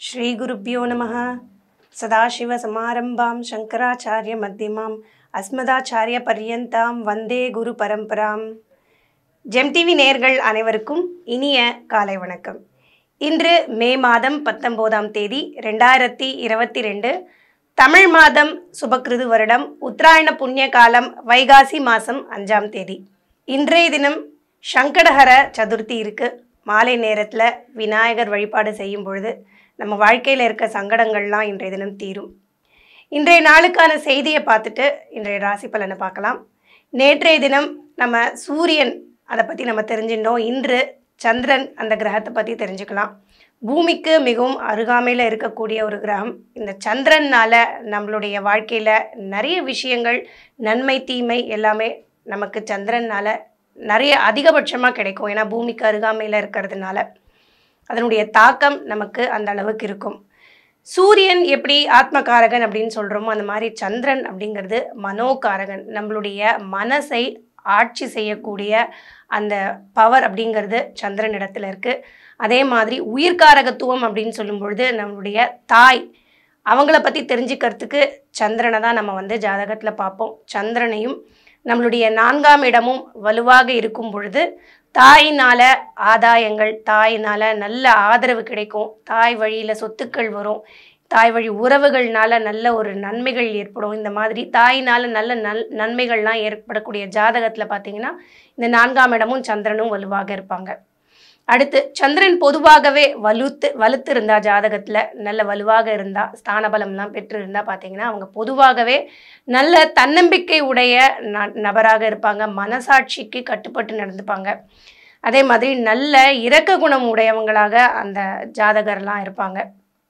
श्रीगुरुभ्यो नमः सदाशिवसमारम्भां शङ्कराचार्यमध्यमाम् अस्मदाச்சாரியபர்யந்தாம் வந்தே குரு பரம்பராம் ஜெம் டிவி நேர்கள் அனைவருக்கும் இனிய காலை வணக்கம் இன்று மே மாதம் பத்தொம்போதாம் தேதி ரெண்டாயிரத்தி இருபத்தி ரெண்டு தமிழ் மாதம் சுபக்கிருது வருடம் உத்தராயண புண்ணிய காலம் வைகாசி மாதம் அஞ்சாம் தேதி இன்றைய தினம் சங்கடஹர சதுர்த்தி இருக்கு மாலை நேரத்தில் விநாயகர் வழிபாடு செய்யும் பொழுது நம்ம வாழ்க்கையில் இருக்க சங்கடங்கள்லாம் இன்றைய தினம் தீரும் இன்றைய நாளுக்கான செய்தியை பார்த்துட்டு இன்றைய ராசி பலனை பார்க்கலாம் நேற்றைய தினம் நம்ம சூரியன் அதை பற்றி நம்ம தெரிஞ்சிருந்தோம் இன்று சந்திரன் அந்த கிரகத்தை பற்றி தெரிஞ்சுக்கலாம் பூமிக்கு மிகவும் அருகாமையில் இருக்கக்கூடிய ஒரு கிரகம் இந்த சந்திரனால் நம்மளுடைய வாழ்க்கையில் நிறைய விஷயங்கள் நன்மை தீமை எல்லாமே நமக்கு சந்திரனால் நிறைய அதிகபட்சமாக கிடைக்கும் ஏன்னா பூமிக்கு அருகாமையில் இருக்கிறதுனால அதனுடைய தாக்கம் நமக்கு அந்த அளவுக்கு இருக்கும் சூரியன் எப்படி ஆத்மகாரகன் அப்படின்னு சொல்கிறோமோ அந்த மாதிரி சந்திரன் அப்படிங்கிறது மனோகாரகன் நம்மளுடைய மனசை ஆட்சி செய்யக்கூடிய அந்த பவர் அப்படிங்கிறது சந்திரன் இடத்துல இருக்குது அதே மாதிரி உயிர்காரகத்துவம் அப்படின்னு சொல்லும் பொழுது நம்மளுடைய தாய் அவங்கள பற்றி தெரிஞ்சுக்கிறதுக்கு சந்திரனை தான் நம்ம வந்து ஜாதகத்தில் பார்ப்போம் சந்திரனையும் நம்மளுடைய நான்காம் இடமும் வலுவாக இருக்கும் பொழுது தாயினால் ஆதாயங்கள் தாயினால் நல்ல ஆதரவு கிடைக்கும் தாய் வழியில் சொத்துக்கள் வரும் தாய் வழி உறவுகள்னால நல்ல ஒரு நன்மைகள் ஏற்படும் இந்த மாதிரி தாயினால் நல்ல நல் நன்மைகள்லாம் ஏற்படக்கூடிய ஜாதகத்தில் பார்த்தீங்கன்னா இந்த நான்காம் இடமும் சந்திரனும் வலுவாக இருப்பாங்க அடுத்து சந்திரன் பொதுவாகவே வலுத்து வலுத்து இருந்தா ஜாதகத்தில் நல்ல வலுவாக இருந்தா ஸ்தான பலம்லாம் பெற்று இருந்தா பார்த்தீங்கன்னா அவங்க பொதுவாகவே நல்ல தன்னம்பிக்கை உடைய ந நபராக இருப்பாங்க மனசாட்சிக்கு கட்டுப்பட்டு நடந்துப்பாங்க அதே மாதிரி நல்ல இரக்க குணம் உடையவங்களாக அந்த ஜாதகர்லாம் இருப்பாங்க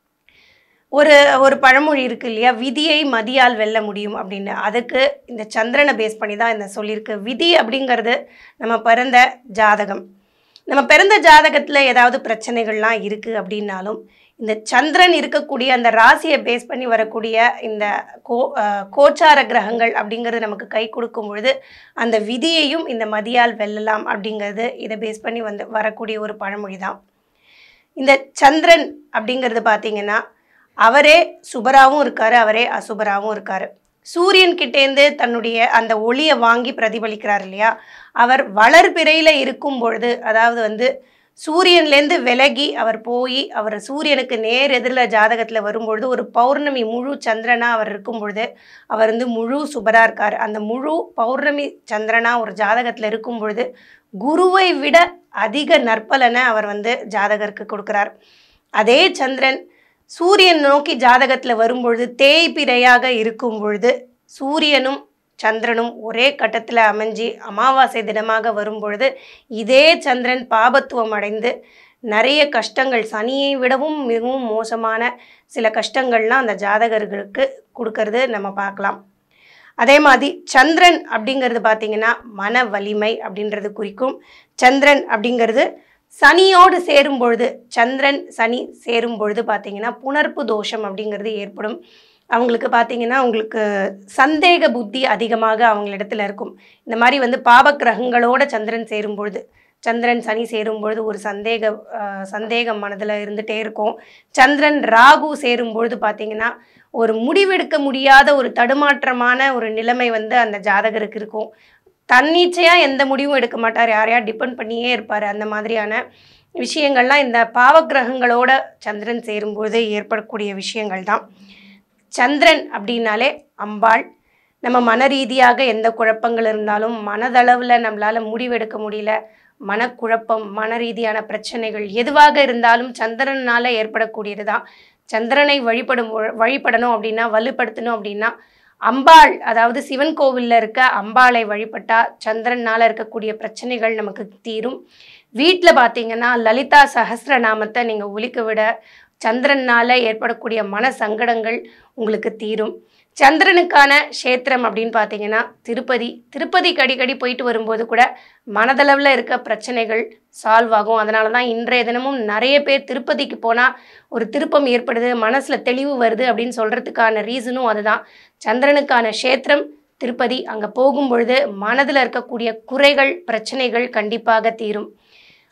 ஒரு ஒரு பழமொழி இருக்கு இல்லையா விதியை மதியால் வெல்ல முடியும் அப்படின்னு அதுக்கு இந்த சந்திரனை பேஸ் பண்ணி தான் இந்த சொல்லியிருக்கு விதி அப்படிங்கிறது நம்ம பிறந்த ஜாதகம் நம்ம பிறந்த ஜாதகத்தில் ஏதாவது பிரச்சனைகள்லாம் இருக்குது அப்படின்னாலும் இந்த சந்திரன் இருக்கக்கூடிய அந்த ராசியை பேஸ் பண்ணி வரக்கூடிய இந்த கோ அஹ் கோச்சார கிரகங்கள் அப்படிங்கிறது நமக்கு கை கொடுக்கும் பொழுது அந்த விதியையும் இந்த மதியால் வெல்லலாம் அப்படிங்கிறது இதை பேஸ் பண்ணி வந்து வரக்கூடிய ஒரு பழமொழி தான் இந்த சந்திரன் அப்படிங்கிறது பார்த்தீங்கன்னா அவரே சுபராகவும் இருக்காரு அவரே அசுபராகவும் இருக்காரு சூரியன் கிட்டேருந்து தன்னுடைய அந்த ஒளியை வாங்கி பிரதிபலிக்கிறார் இல்லையா அவர் வளர்பிறையில் இருக்கும் பொழுது அதாவது வந்து சூரியன்லேருந்து விலகி அவர் போய் அவர் சூரியனுக்கு நேர் எதிரில் ஜாதகத்தில் வரும்பொழுது ஒரு பௌர்ணமி முழு சந்திரனாக அவர் இருக்கும் பொழுது அவர் வந்து முழு சுபராக இருக்கார் அந்த முழு பௌர்ணமி சந்திரனாக ஒரு ஜாதகத்தில் இருக்கும் பொழுது குருவை விட அதிக நற்பலனை அவர் வந்து ஜாதகருக்கு கொடுக்குறார் அதே சந்திரன் சூரியன் நோக்கி ஜாதகத்தில் வரும்பொழுது தேய்பிரையாக இருக்கும் பொழுது சூரியனும் சந்திரனும் ஒரே கட்டத்தில் அமைஞ்சு அமாவாசை தினமாக வரும்பொழுது இதே சந்திரன் பாபத்துவம் அடைந்து நிறைய கஷ்டங்கள் சனியை விடவும் மிகவும் மோசமான சில கஷ்டங்கள்லாம் அந்த ஜாதகர்களுக்கு கொடுக்கறது நம்ம பார்க்கலாம் அதே மாதிரி சந்திரன் அப்படிங்கிறது பார்த்திங்கன்னா மன வலிமை அப்படின்றது குறிக்கும் சந்திரன் அப்படிங்கிறது சனியோடு சேரும் பொழுது சந்திரன் சனி சேரும் பொழுது பார்த்தீங்கன்னா புணர்ப்பு தோஷம் அப்படிங்கிறது ஏற்படும் அவங்களுக்கு பார்த்தீங்கன்னா உங்களுக்கு சந்தேக புத்தி அதிகமாக அவங்களிடத்துல இருக்கும் இந்த மாதிரி வந்து பாப கிரகங்களோட சந்திரன் சேரும் பொழுது சந்திரன் சனி சேரும் பொழுது ஒரு சந்தேக அஹ், சந்தேகம் மனதில் இருந்துகிட்டே இருக்கும் சந்திரன் ராகு சேரும் பொழுது பார்த்தீங்கன்னா ஒரு முடிவெடுக்க முடியாத ஒரு தடுமாற்றமான ஒரு நிலைமை வந்து அந்த ஜாதகருக்கு இருக்கும் தன்னிச்சையாக எந்த முடிவும் எடுக்க மாட்டார் யாரையா டிபெண்ட் பண்ணியே இருப்பார் அந்த மாதிரியான விஷயங்கள்லாம் இந்த பாவக்கிரகங்களோட சந்திரன் சேரும்போது ஏற்படக்கூடிய விஷயங்கள் தான் சந்திரன் அப்படின்னாலே அம்பாள் நம்ம மன ரீதியாக எந்த குழப்பங்கள் இருந்தாலும் மனதளவில் நம்மளால் முடிவெடுக்க முடியல மனக்குழப்பம் மன ரீதியான பிரச்சனைகள் எதுவாக இருந்தாலும் சந்திரனால் ஏற்படக்கூடியது தான் சந்திரனை வழிபடும் பொழு- வழிபடணும் அப்படின்னா வலுப்படுத்தணும் அப்படின்னா அம்பாள் அதாவது சிவன் கோவிலில் இருக்க அம்பாளை வழிபட்டா சந்திரனால் இருக்கக்கூடிய பிரச்சனைகள் நமக்கு தீரும் வீட்டில் பார்த்தீங்கன்னா லலிதா சஹஸ்ரநாமத்தை நீங்கள் ஒலிக்க விட சந்திரனால் ஏற்படக்கூடிய மன சங்கடங்கள் உங்களுக்கு தீரும் சந்திரனுக்கான க்ஷேத்திரம் அப்படின்னு பார்த்தீங்கன்னா திருப்பதி திருப்பதிக்கு அடிக்கடி போயிட்டு வரும்போது கூட மனதளவில் இருக்க பிரச்சனைகள் சால்வ் ஆகும் அதனால தான் இன்றைய தினமும் நிறைய பேர் திருப்பதிக்கு போனால் ஒரு திருப்பம் ஏற்படுது மனசில் தெளிவு வருது அப்படின்னு சொல்கிறதுக்கான ரீசனும் அதுதான் சந்திரனுக்கான க்ஷேத்திரம் திருப்பதி அங்கே போகும் பொழுது மனதில் இருக்கக்கூடிய குறைகள் பிரச்சனைகள் கண்டிப்பாக தீரும்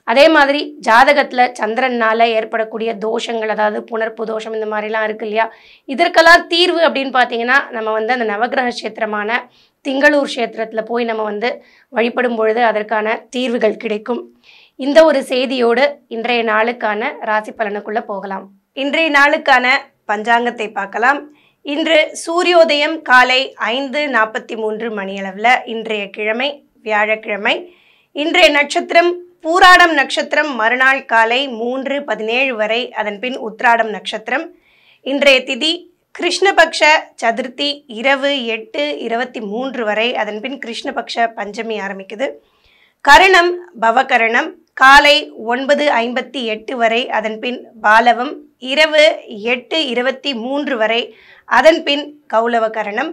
அதே மாதிரி ஜாதகத்தில் சந்திரனால் ஏற்படக்கூடிய தோஷங்கள் அதாவது புணர்ப்பு தோஷம் இந்த மாதிரிலாம் இருக்கு இல்லையா இதற்கெல்லாம் தீர்வு அப்படின்னு பார்த்தீங்கன்னா நம்ம வந்து அந்த நவக்கிரக கஷேத்திரமான திங்களூர் கஷேத்திரத்தில் போய் நம்ம வந்து வழிபடும் பொழுது அதற்கான தீர்வுகள் கிடைக்கும் இந்த ஒரு செய்தியோடு இன்றைய நாளுக்கான ராசி பலனுக்குள்ளே போகலாம் இன்றைய நாளுக்கான பஞ்சாங்கத்தை பார்க்கலாம் இன்று சூரியோதயம் காலை ஐந்து நாற்பத்தி மூன்று மணியளவில் இன்றைய கிழமை வியாழக்கிழமை இன்றைய நட்சத்திரம் பூராடம் நட்சத்திரம் மறுநாள் காலை மூன்று பதினேழு வரை அதன் பின் உத்ராடம் நட்சத்திரம் இன்றைய திதி கிருஷ்ணபக்ஷ சதுர்த்தி இரவு எட்டு இருபத்தி மூன்று வரை அதன் பின் கிருஷ்ணபக்ஷ பஞ்சமி ஆரம்பிக்குது கரணம் பவகரணம் காலை ஒன்பது ஐம்பத்தி எட்டு வரை அதன் பின் பாலவம் இரவு எட்டு இருபத்தி மூன்று வரை அதன் பின் கௌலவ கரணம்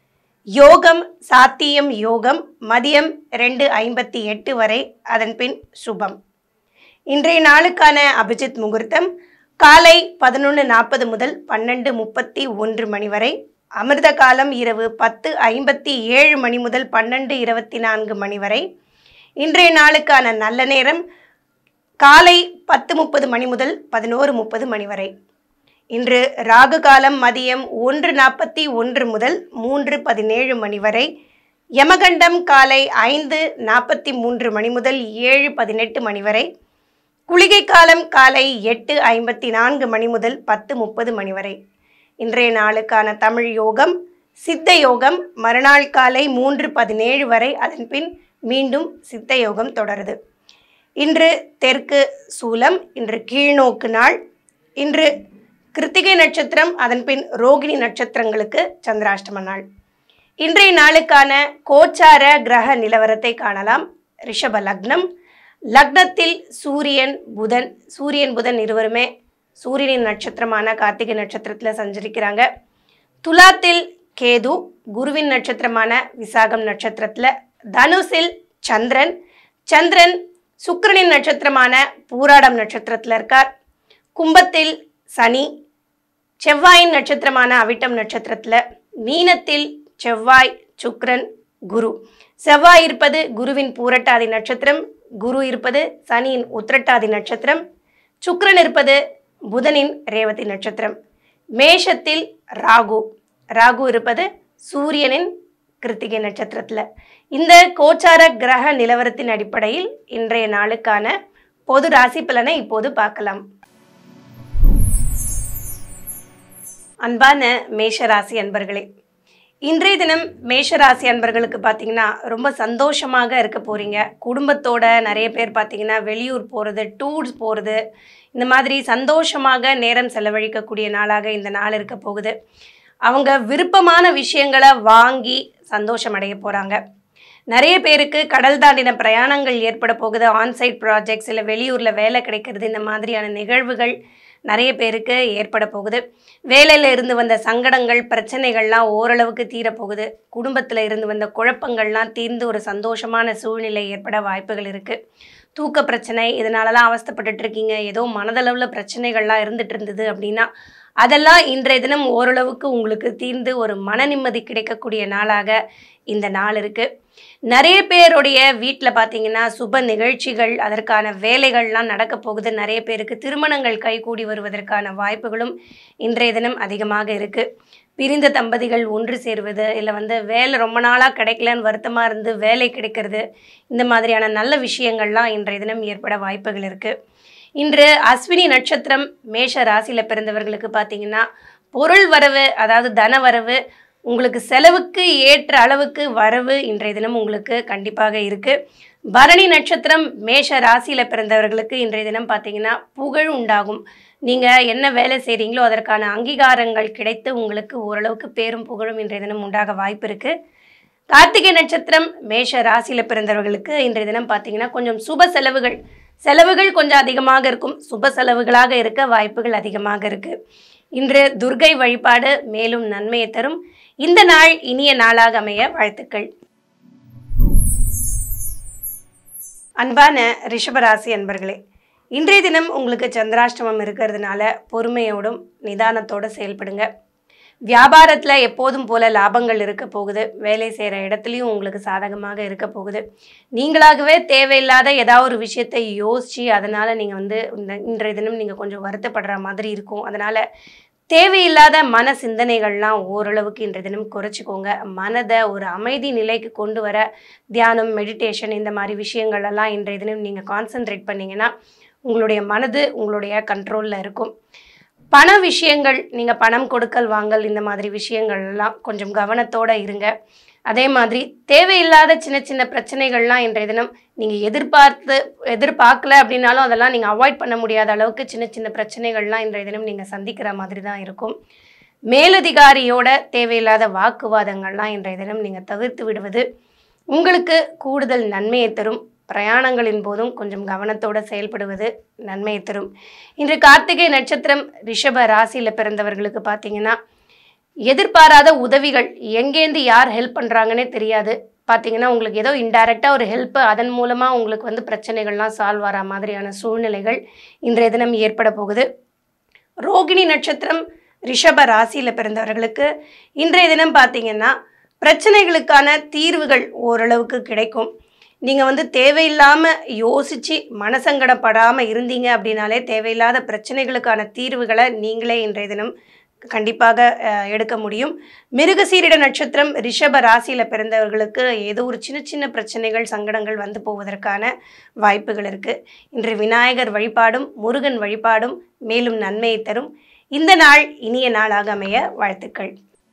யோகம் சாத்தியம் யோகம் மதியம் ரெண்டு ஐம்பத்தி எட்டு வரை அதன் பின் சுபம் இன்றைய நாளுக்கான அபிஜித் முகூர்த்தம் காலை பதினொன்று நாற்பது முதல் பன்னெண்டு முப்பத்தி ஒன்று மணி வரை அமிர்த காலம் இரவு பத்து ஐம்பத்தி ஏழு மணி முதல் பன்னெண்டு இருபத்தி நான்கு மணி வரை இன்றைய நாளுக்கான நல்ல நேரம் காலை பத்து முப்பது மணி முதல் பதினோரு முப்பது மணி வரை இன்று ராகு காலம் மதியம் ஒன்று நாற்பத்தி ஒன்று முதல் மூன்று பதினேழு மணி வரை யமகண்டம் காலை ஐந்து நாற்பத்தி மூன்று மணி முதல் ஏழு பதினெட்டு மணி வரை குளிகை காலம் காலை எட்டு ஐம்பத்தி நான்கு மணி முதல் பத்து முப்பது மணி வரை இன்றைய நாளுக்கான தமிழ் யோகம் சித்த யோகம் மறுநாள் காலை மூன்று பதினேழு வரை அதன் பின் மீண்டும் சித்த யோகம் தொடருது இன்று தெற்கு சூலம் இன்று கீழ்நோக்கு நாள் இன்று கிருத்திகை நட்சத்திரம் அதன் பின் ரோகிணி நட்சத்திரங்களுக்கு சந்திராஷ்டம நாள் இன்றைய நாளுக்கான கோச்சார கிரக நிலவரத்தை காணலாம் ரிஷப லக்னம் லக்னத்தில் சூரியன் புதன் சூரியன் புதன் இருவருமே சூரியனின் நட்சத்திரமான கார்த்திகை நட்சத்திரத்தில் சஞ்சரிக்கிறாங்க துலாத்தில் கேது குருவின் நட்சத்திரமான விசாகம் நட்சத்திரத்தில் தனுசில் சந்திரன் சந்திரன் சுக்கிரனின் நட்சத்திரமான பூராடம் நட்சத்திரத்தில் இருக்கார் கும்பத்தில் சனி செவ்வாயின் நட்சத்திரமான அவிட்டம் நட்சத்திரத்தில் மீனத்தில் செவ்வாய் சுக்கிரன் குரு செவ்வாய் இருப்பது குருவின் பூரட்டாதி நட்சத்திரம் குரு இருப்பது சனியின் உத்திரட்டாதி நட்சத்திரம் சுக்கிரன் இருப்பது புதனின் ரேவதி நட்சத்திரம் மேஷத்தில் ராகு ராகு இருப்பது சூரியனின் கிருத்திகை நட்சத்திரத்தில் இந்த கோச்சார கிரக நிலவரத்தின் அடிப்படையில் இன்றைய நாளுக்கான பொது ராசி பலனை இப்போது பார்க்கலாம் அன்பான மேஷராசி அன்பர்களே இன்றைய தினம் மேஷராசி அன்பர்களுக்கு பார்த்தீங்கன்னா ரொம்ப சந்தோஷமாக இருக்க போகிறீங்க குடும்பத்தோட நிறைய பேர் பார்த்தீங்கன்னா வெளியூர் போகிறது டூர்ஸ் போகிறது இந்த மாதிரி சந்தோஷமாக நேரம் செலவழிக்கக்கூடிய நாளாக இந்த நாள் இருக்க போகுது அவங்க விருப்பமான விஷயங்களை வாங்கி சந்தோஷம் அடைய போகிறாங்க நிறைய பேருக்கு கடல் தாண்டின பிரயாணங்கள் ஏற்பட போகுது ஆன்சைட் ப்ராஜெக்ட்ஸ் இல்லை வெளியூரில் வேலை கிடைக்கிறது இந்த மாதிரியான நிகழ்வுகள் நிறைய பேருக்கு ஏற்பட போகுது வேலையில் இருந்து வந்த சங்கடங்கள் பிரச்சனைகள்லாம் ஓரளவுக்கு தீரப்போகுது குடும்பத்தில் இருந்து வந்த குழப்பங்கள்லாம் தீர்ந்து ஒரு சந்தோஷமான சூழ்நிலை ஏற்பட வாய்ப்புகள் இருக்குது தூக்க பிரச்சனை இதனாலலாம் அவஸ்தைப்பட்டுட்டு இருக்கீங்க ஏதோ மனதளவில் பிரச்சனைகள்லாம் இருந்துட்டு இருந்தது அப்படின்னா அதெல்லாம் இன்றைய தினம் ஓரளவுக்கு உங்களுக்கு தீர்ந்து ஒரு மன நிம்மதி கிடைக்கக்கூடிய நாளாக இந்த நாள் இருக்குது நிறைய பேருடைய வீட்டில் பார்த்தீங்கன்னா சுப நிகழ்ச்சிகள் அதற்கான வேலைகள்லாம் நடக்க போகுது நிறைய பேருக்கு திருமணங்கள் கைகூடி வருவதற்கான வாய்ப்புகளும் இன்றைய தினம் அதிகமாக இருக்குது பிரிந்த தம்பதிகள் ஒன்று சேருவது இல்லை வந்து வேலை ரொம்ப நாளாக கிடைக்கலன்னு வருத்தமாக இருந்து வேலை கிடைக்கிறது இந்த மாதிரியான நல்ல விஷயங்கள்லாம் இன்றைய தினம் ஏற்பட வாய்ப்புகள் இருக்குது இன்று அஸ்வினி நட்சத்திரம் மேஷ ராசியில் பிறந்தவர்களுக்கு பார்த்தீங்கன்னா பொருள் வரவு அதாவது தன வரவு உங்களுக்கு செலவுக்கு ஏற்ற அளவுக்கு வரவு இன்றைய தினம் உங்களுக்கு கண்டிப்பாக இருக்குது பரணி நட்சத்திரம் மேஷ ராசியில் பிறந்தவர்களுக்கு இன்றைய தினம் பார்த்தீங்கன்னா புகழ் உண்டாகும் நீங்கள் என்ன வேலை செய்கிறீங்களோ அதற்கான அங்கீகாரங்கள் கிடைத்து உங்களுக்கு ஓரளவுக்கு பேரும் புகழும் இன்றைய தினம் உண்டாக வாய்ப்பு இருக்குது கார்த்திகை நட்சத்திரம் மேஷ ராசியில் பிறந்தவர்களுக்கு இன்றைய தினம் பார்த்தீங்கன்னா கொஞ்சம் சுப செலவுகள் செலவுகள் கொஞ்சம் அதிகமாக இருக்கும் சுப செலவுகளாக இருக்க வாய்ப்புகள் அதிகமாக இருக்கு இன்று துர்கை வழிபாடு மேலும் நன்மையை தரும் இந்த நாள் இனிய நாளாக அமைய வாழ்த்துக்கள் அன்பான ரிஷபராசி அன்பர்களே இன்றைய தினம் உங்களுக்கு சந்திராஷ்டமம் இருக்கிறதுனால பொறுமையோடும் நிதானத்தோடு செயல்படுங்க வியாபாரத்தில் எப்போதும் போல லாபங்கள் இருக்க போகுது வேலை செய்கிற இடத்துலையும் உங்களுக்கு சாதகமாக இருக்க போகுது நீங்களாகவே தேவையில்லாத ஏதாவது ஒரு விஷயத்தை யோசித்து அதனால் நீங்கள் வந்து இந்த இன்றைய தினம் நீங்கள் கொஞ்சம் வருத்தப்படுற மாதிரி இருக்கும் அதனால் தேவையில்லாத மன சிந்தனைகள்லாம் ஓரளவுக்கு இன்றைய தினம் குறைச்சிக்கோங்க மனதை ஒரு அமைதி நிலைக்கு கொண்டு வர தியானம் மெடிடேஷன் இந்த மாதிரி விஷயங்கள் எல்லாம் இன்றைய தினம் நீங்கள் கான்சென்ட்ரேட் பண்ணீங்கன்னா உங்களுடைய மனது உங்களுடைய கண்ட்ரோலில் இருக்கும் பண விஷயங்கள் நீங்கள் பணம் கொடுக்கல் வாங்கல் இந்த மாதிரி விஷயங்கள் எல்லாம் கொஞ்சம் கவனத்தோட இருங்க அதே மாதிரி தேவையில்லாத சின்ன சின்ன பிரச்சனைகள்லாம் இன்றைய தினம் நீங்கள் எதிர்பார்த்து எதிர்பார்க்கல அப்படின்னாலும் அதெல்லாம் நீங்கள் அவாய்ட் பண்ண முடியாத அளவுக்கு சின்ன சின்ன பிரச்சனைகள்லாம் இன்றைய தினம் நீங்கள் சந்திக்கிற மாதிரி தான் இருக்கும் மேலதிகாரியோட தேவையில்லாத வாக்குவாதங்கள்லாம் இன்றைய தினம் நீங்கள் தவிர்த்து விடுவது உங்களுக்கு கூடுதல் நன்மையை தரும் பிரயாணங்களின் போதும் கொஞ்சம் கவனத்தோட செயல்படுவது நன்மையை தரும் இன்று கார்த்திகை நட்சத்திரம் ரிஷப ராசியில் பிறந்தவர்களுக்கு பார்த்தீங்கன்னா எதிர்பாராத உதவிகள் எங்கேருந்து யார் ஹெல்ப் பண்ணுறாங்கன்னே தெரியாது பார்த்தீங்கன்னா உங்களுக்கு ஏதோ இன்டைரக்டாக ஒரு ஹெல்ப் அதன் மூலமாக உங்களுக்கு வந்து பிரச்சனைகள்லாம் சால்வ் ஆகிற மாதிரியான சூழ்நிலைகள் இன்றைய தினம் ஏற்பட போகுது ரோகிணி நட்சத்திரம் ரிஷப ராசியில் பிறந்தவர்களுக்கு இன்றைய தினம் பார்த்தீங்கன்னா பிரச்சனைகளுக்கான தீர்வுகள் ஓரளவுக்கு கிடைக்கும் நீங்கள் வந்து தேவையில்லாமல் யோசித்து மனசங்கடப்படாமல் இருந்தீங்க அப்படின்னாலே தேவையில்லாத பிரச்சனைகளுக்கான தீர்வுகளை நீங்களே இன்றைய தினம் கண்டிப்பாக அஹ், எடுக்க முடியும் மிருகசீரிட நட்சத்திரம் ரிஷப ராசியில் பிறந்தவர்களுக்கு ஏதோ ஒரு சின்ன சின்ன பிரச்சனைகள் சங்கடங்கள் வந்து போவதற்கான வாய்ப்புகள் இருக்குது இன்று விநாயகர் வழிபாடும் முருகன் வழிபாடும் மேலும் நன்மையை தரும் இந்த நாள் இனிய நாளாக அமைய வாழ்த்துக்கள்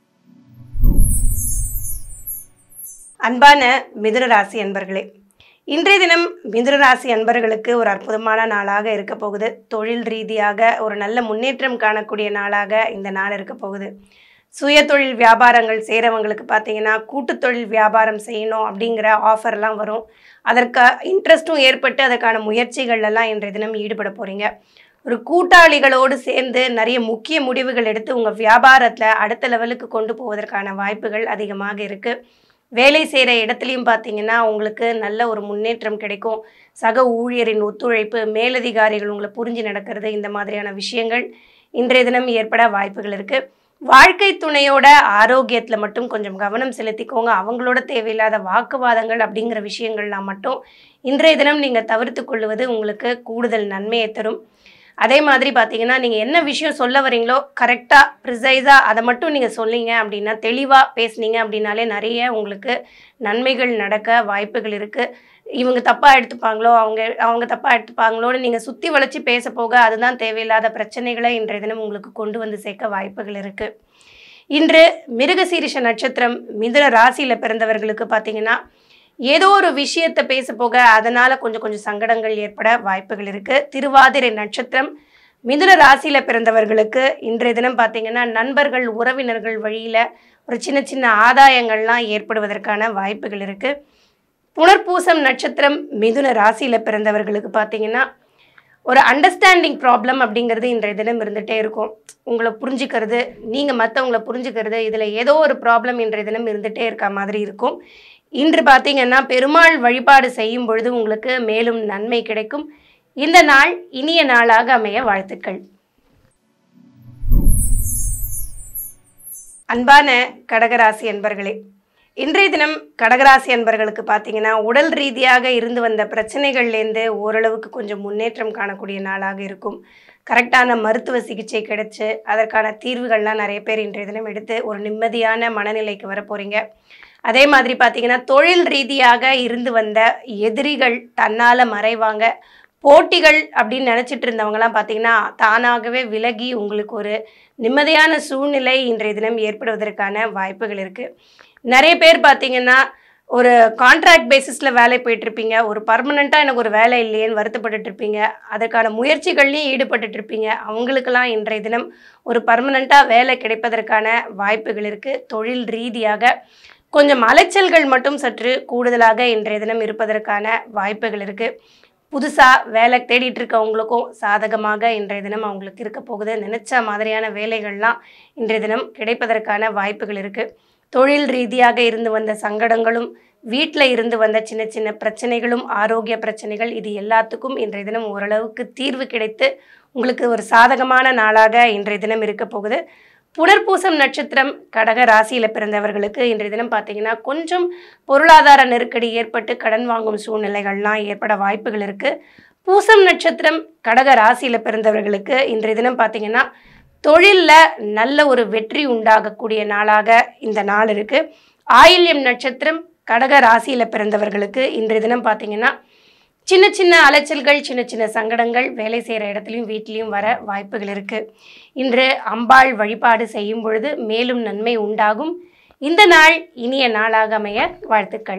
அன்பான மிதுன ராசி அன்பர்களே இன்றைய தினம் மிதுன ராசி அன்பர்களுக்கு ஒரு அற்புதமான நாளாக இருக்க போகுது தொழில் ரீதியாக ஒரு நல்ல முன்னேற்றம் காணக்கூடிய நாளாக இந்த நாள் இருக்க போகுது சுய தொழில் வியாபாரங்கள் செய்கிறவங்களுக்கு பார்த்தீங்கன்னா கூட்டுத் தொழில் வியாபாரம் செய்யணும் அப்படிங்கிற ஆஃபர்லாம் வரும் அதற்கு இன்ட்ரெஸ்ட்டும் ஏற்பட்டு அதற்கான முயற்சிகள் எல்லாம் இன்றைய தினம் ஈடுபட போகிறீங்க ஒரு கூட்டாளிகளோடு சேர்ந்து நிறைய முக்கிய முடிவுகள் எடுத்து உங்கள் வியாபாரத்தில் அடுத்த லெவலுக்கு கொண்டு போவதற்கான வாய்ப்புகள் அதிகமாக இருக்குது வேலை செய்கிற இடத்துலையும் பார்த்தீங்கன்னா உங்களுக்கு நல்ல ஒரு முன்னேற்றம் கிடைக்கும் சக ஊழியரின் ஒத்துழைப்பு மேலதிகாரிகள் உங்களை புரிஞ்சு நடக்கிறது இந்த மாதிரியான விஷயங்கள் இன்றைய தினம் ஏற்பட வாய்ப்புகள் இருக்குது வாழ்க்கை துணையோட ஆரோக்கியத்தில் மட்டும் கொஞ்சம் கவனம் செலுத்திக்கோங்க அவங்களோட தேவையில்லாத வாக்குவாதங்கள் அப்படிங்கிற விஷயங்கள்லாம் மட்டும் இன்றைய தினம் நீங்கள் தவிர்த்து கொள்வது உங்களுக்கு கூடுதல் நன்மையை தரும் அதே மாதிரி பார்த்தீங்கன்னா நீங்கள் என்ன விஷயம் சொல்ல வரீங்களோ கரெக்டாக ப்ரிசைஸாக அதை மட்டும் நீங்கள் சொன்னீங்க அப்படின்னா தெளிவாக பேசுனீங்க அப்படின்னாலே நிறைய உங்களுக்கு நன்மைகள் நடக்க வாய்ப்புகள் இருக்குது இவங்க தப்பாக எடுத்துப்பாங்களோ அவங்க அவங்க தப்பாக எடுத்துப்பாங்களோன்னு நீங்கள் சுற்றி வளைச்சி பேச போக அதுதான் தேவையில்லாத பிரச்சனைகளை இன்றைய தினம் உங்களுக்கு கொண்டு வந்து சேர்க்க வாய்ப்புகள் இருக்குது இன்று மிருகசீரிஷ நட்சத்திரம் மிதுன ராசியில் பிறந்தவர்களுக்கு பார்த்தீங்கன்னா ஏதோ ஒரு விஷயத்தை பேச போக அதனால் கொஞ்சம் கொஞ்சம் சங்கடங்கள் ஏற்பட வாய்ப்புகள் இருக்குது திருவாதிரை நட்சத்திரம் மிதுன ராசியில் பிறந்தவர்களுக்கு இன்றைய தினம் பார்த்தீங்கன்னா நண்பர்கள் உறவினர்கள் வழியில் ஒரு சின்ன சின்ன ஆதாயங்கள்லாம் ஏற்படுவதற்கான வாய்ப்புகள் இருக்குது புனர்பூசம் நட்சத்திரம் மிதுன ராசியில் பிறந்தவர்களுக்கு பார்த்தீங்கன்னா ஒரு அண்டர்ஸ்டாண்டிங் ப்ராப்ளம் அப்படிங்கிறது இன்றைய தினம் இருந்துகிட்டே இருக்கும் உங்களை புரிஞ்சுக்கிறது நீங்கள் மற்றவங்கள புரிஞ்சுக்கிறது இதில் ஏதோ ஒரு ப்ராப்ளம் இன்றைய தினம் இருந்துகிட்டே இருக்க மாதிரி இருக்கும் இன்று பார்த்தீங்கன்னா பெருமாள் வழிபாடு செய்யும் பொழுது உங்களுக்கு மேலும் நன்மை கிடைக்கும் இந்த நாள் இனிய நாளாக அமைய வாழ்த்துக்கள் அன்பான கடகராசி அன்பர்களே இன்றைய தினம் கடகராசி அன்பர்களுக்கு பார்த்தீங்கன்னா உடல் ரீதியாக இருந்து வந்த பிரச்சனைகள்லேருந்து ஓரளவுக்கு கொஞ்சம் முன்னேற்றம் காணக்கூடிய நாளாக இருக்கும் கரெக்டான மருத்துவ சிகிச்சை கிடைச்சு அதற்கான தீர்வுகள்லாம் நிறைய பேர் இன்றைய தினம் எடுத்து ஒரு நிம்மதியான மனநிலைக்கு வர போகிறீங்க அதே மாதிரி பார்த்தீங்கன்னா தொழில் ரீதியாக இருந்து வந்த எதிரிகள் தன்னால் மறைவாங்க போட்டிகள் அப்படின்னு நினச்சிட்டு இருந்தவங்கலாம் பார்த்தீங்கன்னா தானாகவே விலகி உங்களுக்கு ஒரு நிம்மதியான சூழ்நிலை இன்றைய தினம் ஏற்படுவதற்கான வாய்ப்புகள் இருக்குது நிறைய பேர் பார்த்தீங்கன்னா ஒரு கான்ட்ராக்ட் பேசிஸில் வேலை போயிட்டுருப்பீங்க ஒரு பர்மனெண்ட்டாக எனக்கு ஒரு வேலை இல்லையேன்னு வருத்தப்பட்டுட்டு இருப்பீங்க அதற்கான முயற்சிகள்லையும் ஈடுபட்டுட்டு இருப்பீங்க அவங்களுக்கெல்லாம் இன்றைய தினம் ஒரு பர்மனெண்ட்டாக வேலை கிடைப்பதற்கான வாய்ப்புகள் இருக்குது தொழில் ரீதியாக கொஞ்சம் அலைச்சல்கள் மட்டும் சற்று கூடுதலாக இன்றைய தினம் இருப்பதற்கான வாய்ப்புகள் இருக்குது புதுசாக வேலை தேடிட்டு இருக்கவங்களுக்கும் சாதகமாக இன்றைய தினம் அவங்களுக்கு இருக்க போகுது நினச்ச மாதிரியான வேலைகள்லாம் இன்றைய தினம் கிடைப்பதற்கான வாய்ப்புகள் இருக்குது தொழில் ரீதியாக இருந்து வந்த சங்கடங்களும் வீட்டில் இருந்து வந்த சின்ன சின்ன பிரச்சனைகளும் ஆரோக்கிய பிரச்சனைகள் இது எல்லாத்துக்கும் இன்றைய தினம் ஓரளவுக்கு தீர்வு கிடைத்து உங்களுக்கு ஒரு சாதகமான நாளாக இன்றைய தினம் இருக்க போகுது புனர்பூசம் நட்சத்திரம் கடக ராசியில் பிறந்தவர்களுக்கு இன்றைய தினம் பார்த்தீங்கன்னா கொஞ்சம் பொருளாதார நெருக்கடி ஏற்பட்டு கடன் வாங்கும் சூழ்நிலைகள்லாம் ஏற்பட வாய்ப்புகள் இருக்குது பூசம் நட்சத்திரம் கடக ராசியில் பிறந்தவர்களுக்கு இன்றைய தினம் பார்த்தீங்கன்னா தொழிலில் நல்ல ஒரு வெற்றி உண்டாகக்கூடிய நாளாக இந்த நாள் இருக்குது ஆயில்யம் நட்சத்திரம் கடக ராசியில் பிறந்தவர்களுக்கு இன்றைய தினம் பார்த்தீங்கன்னா சின்ன சின்ன அலைச்சல்கள் சின்ன சின்ன சங்கடங்கள் வேலை செய்கிற இடத்துலையும் வீட்லேயும் வர வாய்ப்புகள் இருக்குது இன்று அம்பாள் வழிபாடு செய்யும் பொழுது மேலும் நன்மை உண்டாகும் இந்த நாள் இனிய நாளாக அமைய வாழ்த்துக்கள்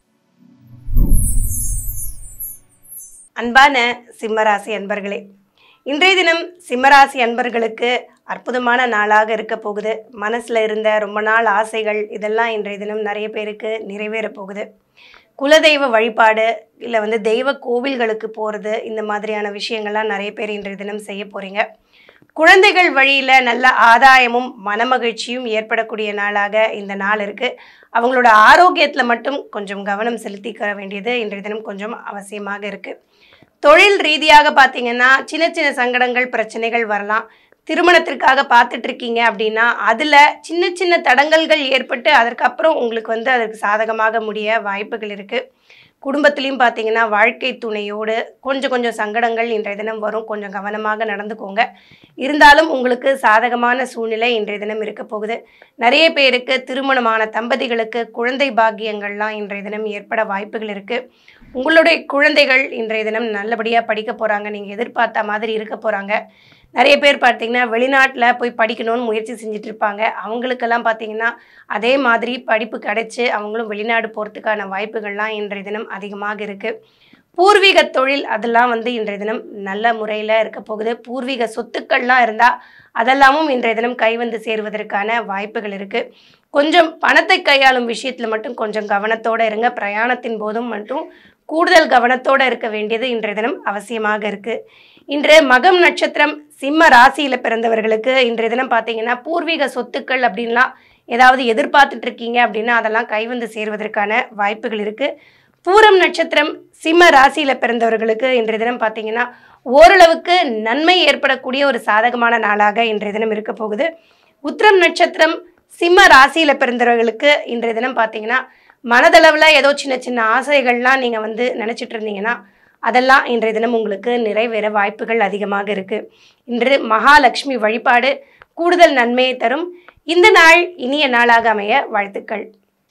அன்பான சிம்மராசி அன்பர்களே இன்றைய தினம் சிம்மராசி அன்பர்களுக்கு அற்புதமான நாளாக இருக்க போகுது மனசில் இருந்த ரொம்ப நாள் ஆசைகள் இதெல்லாம் இன்றைய தினம் நிறைய பேருக்கு நிறைவேற போகுது குலதெய்வ வழிபாடு இல்லை வந்து தெய்வ கோவில்களுக்கு போகிறது இந்த மாதிரியான விஷயங்கள்லாம் நிறைய பேர் இன்றைய தினம் செய்ய போகிறீங்க குழந்தைகள் வழியில் நல்ல ஆதாயமும் மனமகிழ்ச்சியும் ஏற்படக்கூடிய நாளாக இந்த நாள் இருக்குது அவங்களோட ஆரோக்கியத்தில் மட்டும் கொஞ்சம் கவனம் செலுத்திக்க வேண்டியது இன்றைய தினம் கொஞ்சம் அவசியமாக இருக்குது தொழில் ரீதியாக பார்த்தீங்கன்னா சின்ன சின்ன சங்கடங்கள் பிரச்சனைகள் வரலாம் திருமணத்திற்காக பார்த்துட்டு இருக்கீங்க அப்படின்னா அதில் சின்ன சின்ன தடங்கல்கள் ஏற்பட்டு அதற்கப்புறம் உங்களுக்கு வந்து அதற்கு சாதகமாக முடிய வாய்ப்புகள் இருக்குது குடும்பத்திலையும் பார்த்தீங்கன்னா வாழ்க்கை துணையோடு கொஞ்சம் கொஞ்சம் சங்கடங்கள் இன்றைய தினம் வரும் கொஞ்சம் கவனமாக நடந்துக்கோங்க இருந்தாலும் உங்களுக்கு சாதகமான சூழ்நிலை இன்றைய தினம் இருக்க போகுது நிறைய பேருக்கு திருமணமான தம்பதிகளுக்கு குழந்தை பாக்கியங்கள்லாம் இன்றைய தினம் ஏற்பட வாய்ப்புகள் இருக்குது உங்களுடைய குழந்தைகள் இன்றைய தினம் நல்லபடியாக படிக்க போகிறாங்க நீங்கள் எதிர்பார்த்த மாதிரி இருக்க போகிறாங்க நிறைய பேர் பார்த்தீங்கன்னா வெளிநாட்டில் போய் படிக்கணும்னு முயற்சி செஞ்சுட்டு இருப்பாங்க அவங்களுக்கெல்லாம் பார்த்தீங்கன்னா அதே மாதிரி படிப்பு கிடைச்சு அவங்களும் வெளிநாடு போகிறதுக்கான வாய்ப்புகள்லாம் இன்றைய தினம் அதிகமாக இருக்குது பூர்வீக தொழில் அதெல்லாம் வந்து இன்றைய தினம் நல்ல முறையில் இருக்க போகுது பூர்வீக சொத்துக்கள்லாம் இருந்தால் அதெல்லாமும் இன்றைய தினம் கைவந்து சேருவதற்கான வாய்ப்புகள் இருக்குது கொஞ்சம் பணத்தை கையாளும் விஷயத்தில் மட்டும் கொஞ்சம் கவனத்தோடு இருங்க பிரயாணத்தின் போதும் மட்டும் கூடுதல் கவனத்தோடு இருக்க வேண்டியது இன்றைய தினம் அவசியமாக இருக்குது இன்று மகம் நட்சத்திரம் சிம்ம ராசியில் பிறந்தவர்களுக்கு இன்றைய தினம் பார்த்தீங்கன்னா பூர்வீக சொத்துக்கள் அப்படின்லாம் ஏதாவது எதிர்பார்த்துட்டு இருக்கீங்க அப்படின்னா அதெல்லாம் கைவந்து சேருவதற்கான வாய்ப்புகள் இருக்குது பூரம் நட்சத்திரம் சிம்ம ராசியில் பிறந்தவர்களுக்கு இன்றைய தினம் பார்த்தீங்கன்னா ஓரளவுக்கு நன்மை ஏற்படக்கூடிய ஒரு சாதகமான நாளாக இன்றைய தினம் இருக்க போகுது உத்திரம் நட்சத்திரம் சிம்ம ராசியில் பிறந்தவர்களுக்கு இன்றைய தினம் பார்த்தீங்கன்னா மனதளவில் ஏதோ சின்ன சின்ன ஆசைகள்லாம் நீங்கள் வந்து நினச்சிட்டு இருந்தீங்கன்னா அதெல்லாம் இன்றைய தினம் உங்களுக்கு நிறைவேற வாய்ப்புகள் அதிகமாக இருக்குது இன்று மகாலட்சுமி வழிபாடு கூடுதல் நன்மையை தரும் இந்த நாள் இனிய நாளாக அமைய வாழ்த்துக்கள்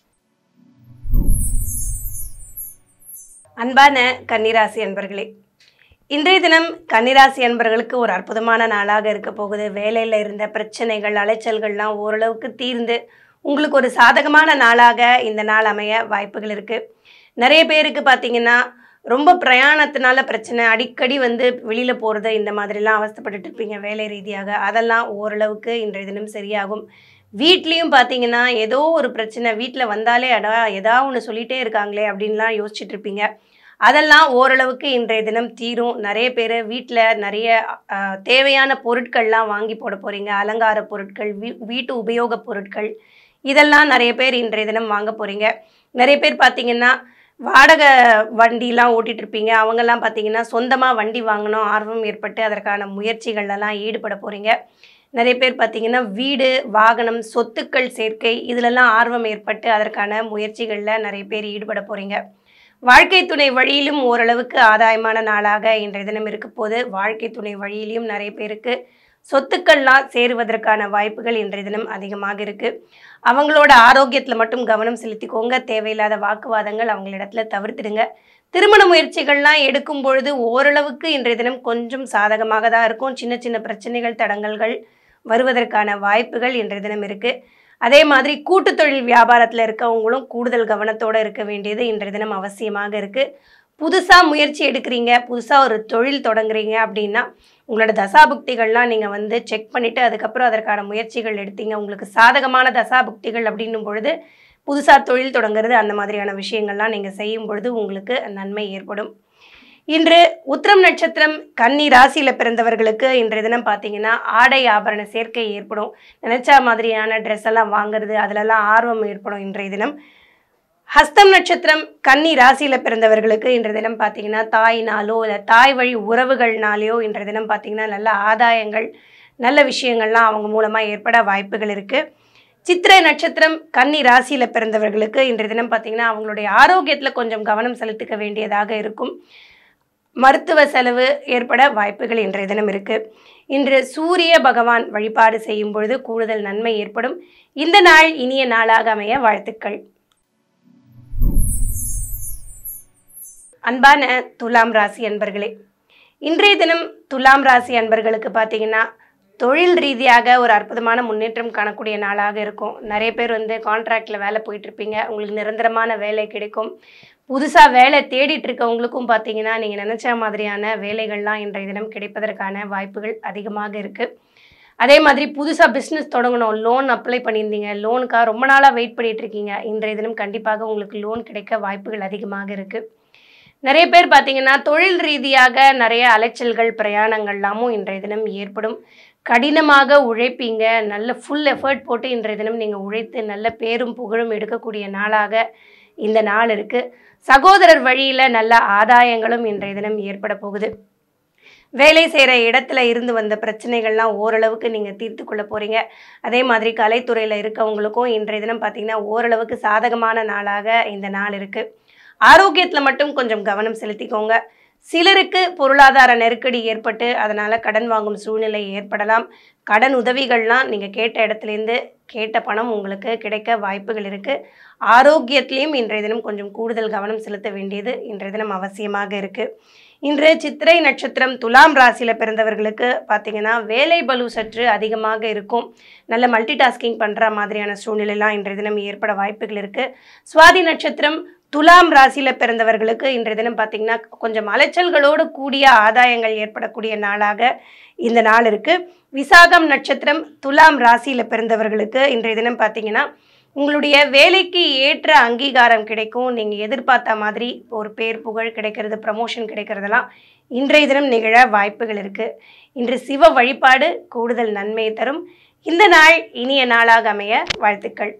அன்பான கன்னிராசி அன்பர்களே இன்றைய தினம் கன்னிராசி அன்பர்களுக்கு ஒரு அற்புதமான நாளாக இருக்க போகுது வேலையில் இருந்த பிரச்சனைகள் அலைச்சல்கள்லாம் ஓரளவுக்கு தீர்ந்து உங்களுக்கு ஒரு சாதகமான நாளாக இந்த நாள் அமைய வாய்ப்புகள் இருக்குது நிறைய பேருக்கு பார்த்தீங்கன்னா ரொம்ப பிரயாணத்தினால பிரச்சனை அடிக்கடி வந்து வெளியில் போகிறது இந்த மாதிரிலாம் அவஸ்தைப்பட்டுட்டு இருப்பீங்க வேலை ரீதியாக அதெல்லாம் ஓரளவுக்கு இன்றைய தினம் சரியாகும் வீட்லேயும் பார்த்தீங்கன்னா ஏதோ ஒரு பிரச்சனை வீட்டில் வந்தாலே அடா ஏதாவது ஒன்று சொல்லிகிட்டே இருக்காங்களே அப்படின்லாம் யோசிச்சுட்டு இருப்பீங்க அதெல்லாம் ஓரளவுக்கு இன்றைய தினம் தீரும் நிறைய பேர் வீட்டில் நிறைய அஹ், தேவையான பொருட்கள்லாம் வாங்கி போட போகிறீங்க அலங்கார பொருட்கள் வீ வீட்டு உபயோகப் பொருட்கள் இதெல்லாம் நிறைய பேர் இன்றைய தினம் வாங்க போகிறீங்க நிறைய பேர் பார்த்தீங்கன்னா வாடகை வண்டிலாம் ஓட்டிட்டு இருப்பீங்க அவங்கெல்லாம் பார்த்தீங்கன்னா சொந்தமாக வண்டி வாங்கணும் ஆர்வம் ஏற்பட்டு அதற்கான முயற்சிகள்லாம் ஈடுபட போகிறீங்க நிறைய பேர் பார்த்தீங்கன்னா வீடு வாகனம் சொத்துக்கள் சேர்க்கை இதிலெல்லாம் ஆர்வம் ஏற்பட்டு அதற்கான முயற்சிகளில் நிறைய பேர் ஈடுபட போகிறீங்க வாழ்க்கை துணை வழியிலும் ஓரளவுக்கு ஆதாயமான நாளாக இன்றைய தினம் இருக்க போது வாழ்க்கை துணை வழியிலும் நிறைய பேருக்கு சொத்துக்கள்லாம் சேருவதற்கான வாய்ப்புகள் இன்றைய தினம் அதிகமாக இருக்குது அவங்களோட ஆரோக்கியத்தில் மட்டும் கவனம் செலுத்திக்கோங்க தேவையில்லாத வாக்குவாதங்கள் அவங்களிடத்துல தவிர்த்திடுங்க திருமண முயற்சிகள்லாம் எடுக்கும் பொழுது ஓரளவுக்கு இன்றைய தினம் கொஞ்சம் சாதகமாக தான் இருக்கும் சின்ன சின்ன பிரச்சனைகள் தடங்கல்கள் வருவதற்கான வாய்ப்புகள் இன்றைய தினம் இருக்குது அதே மாதிரி கூட்டு தொழில் வியாபாரத்தில் இருக்கவங்களும் கூடுதல் கவனத்தோடு இருக்க வேண்டியது இன்றைய தினம் அவசியமாக இருக்குது புதுசாக முயற்சி எடுக்கிறீங்க புதுசாக ஒரு தொழில் தொடங்குறீங்க அப்படின்னா உங்களோட தசாபுக்திகள்லாம் நீங்கள் வந்து செக் பண்ணிவிட்டு அதுக்கப்புறம் அதற்கான முயற்சிகள் எடுத்தீங்க உங்களுக்கு சாதகமான தசாபுக்திகள் அப்படின்னும் பொழுது புதுசாக தொழில் தொடங்குறது அந்த மாதிரியான விஷயங்கள்லாம் நீங்கள் செய்யும் பொழுது உங்களுக்கு நன்மை ஏற்படும் இன்று உத்திரம் நட்சத்திரம் கன்னி ராசியில் பிறந்தவர்களுக்கு இன்றைய தினம் பார்த்தீங்கன்னா ஆடை ஆபரண சேர்க்கை ஏற்படும் நினைச்ச மாதிரியான ட்ரெஸ் எல்லாம் வாங்குறது அதிலெல்லாம் ஆர்வம் ஏற்படும் இன்றைய தினம் ஹஸ்தம் நட்சத்திரம் கன்னி ராசியில் பிறந்தவர்களுக்கு இன்றைய தினம் பார்த்தீங்கன்னா தாயினாலோ இல்லை தாய் வழி உறவுகள்னாலேயோ இன்றைய தினம் பார்த்தீங்கன்னா நல்ல ஆதாயங்கள் நல்ல விஷயங்கள்லாம் அவங்க மூலமாக ஏற்பட வாய்ப்புகள் இருக்குது சித்திரை நட்சத்திரம் கன்னி ராசியில் பிறந்தவர்களுக்கு இன்றைய தினம் பார்த்திங்கன்னா அவங்களுடைய ஆரோக்கியத்தில் கொஞ்சம் கவனம் செலுத்திக்க வேண்டியதாக இருக்கும் மருத்துவ செலவு ஏற்பட வாய்ப்புகள் இன்றைய தினம் இருக்குது இன்று சூரிய பகவான் வழிபாடு செய்யும் பொழுது கூடுதல் நன்மை ஏற்படும் இந்த நாள் இனிய நாளாக அமைய வாழ்த்துக்கள் அன்பான துலாம் ராசி அன்பர்களே இன்றைய தினம் துலாம் ராசி அன்பர்களுக்கு பார்த்தீங்கன்னா தொழில் ரீதியாக ஒரு அற்புதமான முன்னேற்றம் காணக்கூடிய நாளாக இருக்கும் நிறைய பேர் வந்து கான்ட்ராக்டில் வேலை போயிட்டுருப்பீங்க உங்களுக்கு நிரந்தரமான வேலை கிடைக்கும் புதுசாக வேலை தேடிட்டு இருக்கவங்களுக்கும் பார்த்தீங்கன்னா நீங்கள் நினச்ச மாதிரியான வேலைகள்லாம் இன்றைய தினம் கிடைப்பதற்கான வாய்ப்புகள் அதிகமாக இருக்குது அதே மாதிரி புதுசாக பிஸ்னஸ் தொடங்கணும் லோன் அப்ளை பண்ணியிருந்தீங்க லோனுக்காக ரொம்ப நாளாக வெயிட் பண்ணிட்டு இருக்கீங்க இன்றைய தினம் கண்டிப்பாக உங்களுக்கு லோன் கிடைக்க வாய்ப்புகள் அதிகமாக இருக்குது நிறைய பேர் பார்த்தீங்கன்னா தொழில் ரீதியாக நிறைய அலைச்சல்கள் பிரயாணங்கள்லாமும் இன்றைய தினம் ஏற்படும் கடினமாக உழைப்பீங்க நல்ல ஃபுல் எஃபர்ட் போட்டு இன்றைய தினம் நீங்கள் உழைத்து நல்ல பேரும் புகழும் எடுக்கக்கூடிய நாளாக இந்த நாள் இருக்குது சகோதரர் வழியில் நல்ல ஆதாயங்களும் இன்றைய தினம் ஏற்பட போகுது வேலை செய்கிற இடத்துல இருந்து வந்த பிரச்சனைகள்லாம் ஓரளவுக்கு நீங்கள் தீர்த்து கொள்ள போகிறீங்க அதே மாதிரி கலைத்துறையில் இருக்கவங்களுக்கும் இன்றைய தினம் பார்த்தீங்கன்னா ஓரளவுக்கு சாதகமான நாளாக இந்த நாள் இருக்குது ஆரோக்கியத்தில் மட்டும் கொஞ்சம் கவனம் செலுத்திக்கோங்க சிலருக்கு பொருளாதார நெருக்கடி ஏற்பட்டு அதனால் கடன் வாங்கும் சூழ்நிலை ஏற்படலாம் கடன் உதவிகள்லாம் நீங்கள் கேட்ட இடத்துலேருந்து கேட்ட பணம் உங்களுக்கு கிடைக்க வாய்ப்புகள் இருக்குது ஆரோக்கியத்திலையும் இன்றைய தினம் கொஞ்சம் கூடுதல் கவனம் செலுத்த வேண்டியது இன்றைய தினம் அவசியமாக இருக்குது இன்று சித்திரை நட்சத்திரம் துலாம் ராசியில் பிறந்தவர்களுக்கு பார்த்தீங்கன்னா வேலை பலு சற்று அதிகமாக இருக்கும் நல்ல மல்டி டாஸ்கிங் பண்ணுற மாதிரியான சூழ்நிலைலாம் இன்றைய தினம் ஏற்பட வாய்ப்புகள் இருக்குது சுவாதி நட்சத்திரம் துலாம் ராசியில் பிறந்தவர்களுக்கு இன்றைய தினம் பார்த்தீங்கன்னா கொஞ்சம் அலைச்சல்களோடு கூடிய ஆதாயங்கள் ஏற்படக்கூடிய நாளாக இந்த நாள் இருக்குது விசாகம் நட்சத்திரம் துலாம் ராசியில் பிறந்தவர்களுக்கு இன்றைய தினம் பார்த்தீங்கன்னா உங்களுடைய வேலைக்கு ஏற்ற அங்கீகாரம் கிடைக்கும் நீங்கள் எதிர்பார்த்த மாதிரி ஒரு பேர் புகழ் கிடைக்கிறது ப்ரமோஷன் கிடைக்கிறதெல்லாம் இன்றைய தினம் நிகழ வாய்ப்புகள் இருக்குது இன்று சிவ வழிபாடு கூடுதல் நன்மையை தரும் இந்த நாள் இனிய நாளாக அமைய வாழ்த்துக்கள்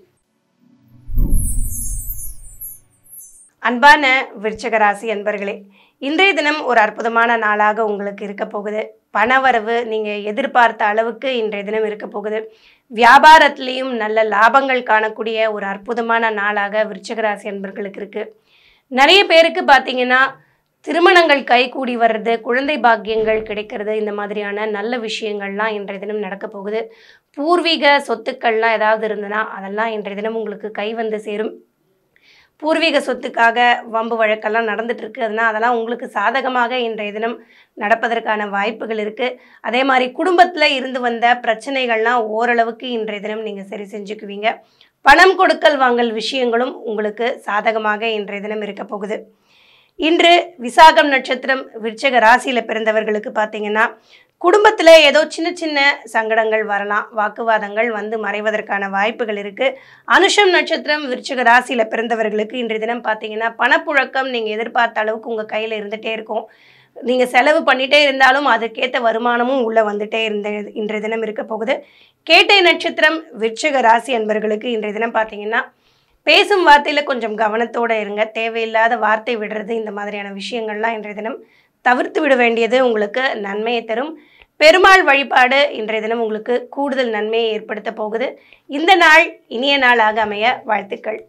அன்பான விருச்சக ராசி அன்பர்களே இன்றைய தினம் ஒரு அற்புதமான நாளாக உங்களுக்கு இருக்க போகுது பணவரவு நீங்கள் எதிர்பார்த்த அளவுக்கு இன்றைய தினம் இருக்க போகுது வியாபாரத்திலையும் நல்ல லாபங்கள் காணக்கூடிய ஒரு அற்புதமான நாளாக விருச்சக ராசி அன்பர்களுக்கு இருக்குது நிறைய பேருக்கு பார்த்தீங்கன்னா திருமணங்கள் கைகூடி வர்றது குழந்தை பாக்கியங்கள் கிடைக்கிறது இந்த மாதிரியான நல்ல விஷயங்கள்லாம் இன்றைய தினம் நடக்க போகுது பூர்வீக சொத்துக்கள்லாம் ஏதாவது இருந்ததுன்னா அதெல்லாம் இன்றைய தினம் உங்களுக்கு கை வந்து சேரும் பூர்வீக சொத்துக்காக வம்பு வழக்கெல்லாம் நடந்துட்டு இருக்கு அதனால் அதெல்லாம் உங்களுக்கு சாதகமாக இன்றைய தினம் நடப்பதற்கான வாய்ப்புகள் இருக்குது அதே மாதிரி குடும்பத்தில் இருந்து வந்த பிரச்சனைகள்லாம் ஓரளவுக்கு இன்றைய தினம் நீங்கள் சரி செஞ்சுக்குவீங்க பணம் கொடுக்கல் வாங்கல் விஷயங்களும் உங்களுக்கு சாதகமாக இன்றைய தினம் இருக்க போகுது இன்று விசாகம் நட்சத்திரம் விருச்சக ராசியில் பிறந்தவர்களுக்கு பார்த்தீங்கன்னா குடும்பத்தில் ஏதோ சின்ன சின்ன சங்கடங்கள் வரலாம் வாக்குவாதங்கள் வந்து மறைவதற்கான வாய்ப்புகள் இருக்குது அனுஷம் நட்சத்திரம் விருச்சக ராசியில் பிறந்தவர்களுக்கு இன்றைய தினம் பார்த்தீங்கன்னா பணப்புழக்கம் நீங்கள் எதிர்பார்த்த அளவுக்கு உங்கள் கையில் இருந்துகிட்டே இருக்கும் நீங்கள் செலவு பண்ணிகிட்டே இருந்தாலும் அதுக்கேற்ற வருமானமும் உள்ளே வந்துட்டே இருந்த இன்றைய தினம் இருக்க போகுது கேட்டை நட்சத்திரம் விருச்சக ராசி அன்பர்களுக்கு இன்றைய தினம் பார்த்தீங்கன்னா பேசும் வார்த்தையில் கொஞ்சம் கவனத்தோடு இருங்க தேவையில்லாத வார்த்தை விடுறது இந்த மாதிரியான விஷயங்கள்லாம் இன்றைய தினம் தவிர்த்து விட வேண்டியது உங்களுக்கு நன்மையை தரும் பெருமாள் வழிபாடு இன்றைய தினம் உங்களுக்கு கூடுதல் நன்மையை ஏற்படுத்த போகுது இந்த நாள் இனிய நாளாக அமைய வாழ்த்துக்கள்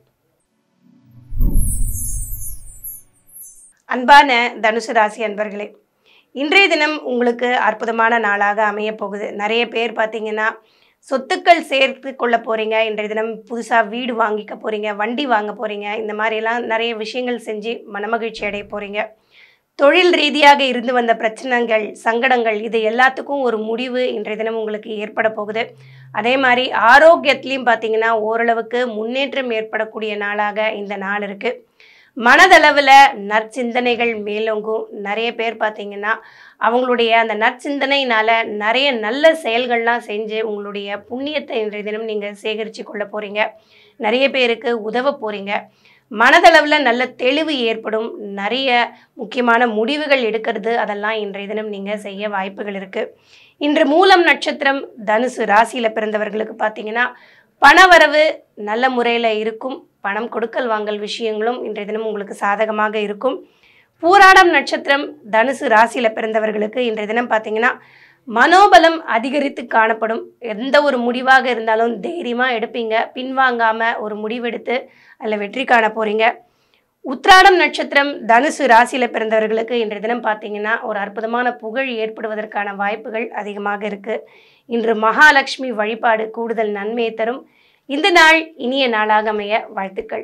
அன்பான தனுசு ராசி அன்பர்களே இன்றைய தினம் உங்களுக்கு அற்புதமான நாளாக அமைய போகுது நிறைய பேர் பார்த்தீங்கன்னா சொத்துக்கள் சேர்த்து கொள்ள போகிறீங்க இன்றைய தினம் புதுசாக வீடு வாங்கிக்க போகிறீங்க வண்டி வாங்க போகிறீங்க இந்த மாதிரியெல்லாம் நிறைய விஷயங்கள் செஞ்சு மனமகிழ்ச்சி அடைய போகிறீங்க தொழில் ரீதியாக இருந்து வந்த பிரச்சனைகள் சங்கடங்கள் இது எல்லாத்துக்கும் ஒரு முடிவு இன்றைய தினம் உங்களுக்கு ஏற்பட போகுது அதே மாதிரி ஆரோக்கியத்துலேயும் பார்த்தீங்கன்னா ஓரளவுக்கு முன்னேற்றம் ஏற்படக்கூடிய நாளாக இந்த நாள் இருக்குது மனதளவில் நற்சிந்தனைகள் மேலோங்கும் நிறைய பேர் பார்த்தீங்கன்னா அவங்களுடைய அந்த நற்சிந்தனையினால் நிறைய நல்ல செயல்கள்லாம் செஞ்சு உங்களுடைய புண்ணியத்தை இன்றைய தினம் நீங்கள் சேகரித்து கொள்ள போகிறீங்க நிறைய பேருக்கு உதவ போகிறீங்க மனதளவில் நல்ல தெளிவு ஏற்படும் நிறைய முக்கியமான முடிவுகள் எடுக்கிறது அதெல்லாம் இன்றைய தினம் நீங்கள் செய்ய வாய்ப்புகள் இருக்குது இன்று மூலம் நட்சத்திரம் தனுசு ராசியில் பிறந்தவர்களுக்கு பார்த்தீங்கன்னா பணவரவு நல்ல முறையில் இருக்கும் பணம் கொடுக்கல் வாங்கல் விஷயங்களும் இன்றைய தினம் உங்களுக்கு சாதகமாக இருக்கும் பூராடம் நட்சத்திரம் தனுசு ராசியில் பிறந்தவர்களுக்கு இன்றைய தினம் பார்த்தீங்கன்னா மனோபலம் அதிகரித்து காணப்படும் எந்த ஒரு முடிவாக இருந்தாலும் தைரியமாக எடுப்பீங்க பின்வாங்காமல் ஒரு முடிவெடுத்து அதில் வெற்றி காண போகிறீங்க உத்ராடம் நட்சத்திரம் தனுசு ராசியில் பிறந்தவர்களுக்கு இன்றைய தினம் பார்த்தீங்கன்னா ஒரு அற்புதமான புகழ் ஏற்படுவதற்கான வாய்ப்புகள் அதிகமாக இருக்குது இன்று மகாலட்சுமி வழிபாடு கூடுதல் நன்மையை தரும் இந்த நாள் இனிய நாளாக அமைய வாழ்த்துக்கள்